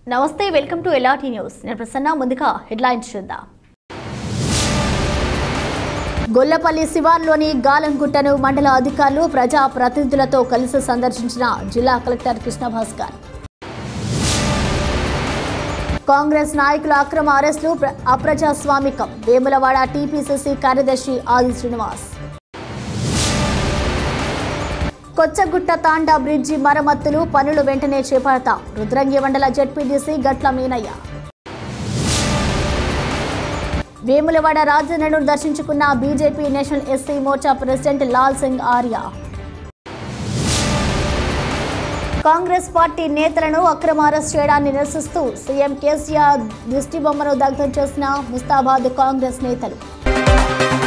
నమస్తే welcome to ఎలాటీ news నేను ప్రసన్న ముందుగా హెడ్లైన్స్ చూద్దాం గొల్లపల్లి శివార్లోని గాలంగుట్టను మండల అధికారులు ప్రజా ప్రతినిధులతో కలిసి సందర్శించిన జిల్లా కలెక్టర్ కృష్ణ భాస్కర్ కాంగ్రెస్ నాయకుల అక్రమ అరెస్టులు ప్ర- అప్రజాస్వామికం వేములవాడ టీపీసీసీ కార్యదర్శి ఆది శ్రీనివాస్ కొచ్చగుట్ట తాండా బ్రిడ్జి మరమ్మతులు పనులు వెంటనే చేపడతాం రుద్రంగి మండల జడ్పీటీసీ గట్ల మీనయ్య వేములవాడ రాజన్నను దర్శించుకున్న BJP national SC Morcha president Lal Singh Arya Congress party నేతలను అక్రమ అరెస్ట్ చేయడాన్ని నిరసిస్తూ సీఎం కేసీఆర్ దిష్టిబొమ్మను దగ్ధం చేసిన ముస్తాబాద్ కాంగ్రెస్ నేతలు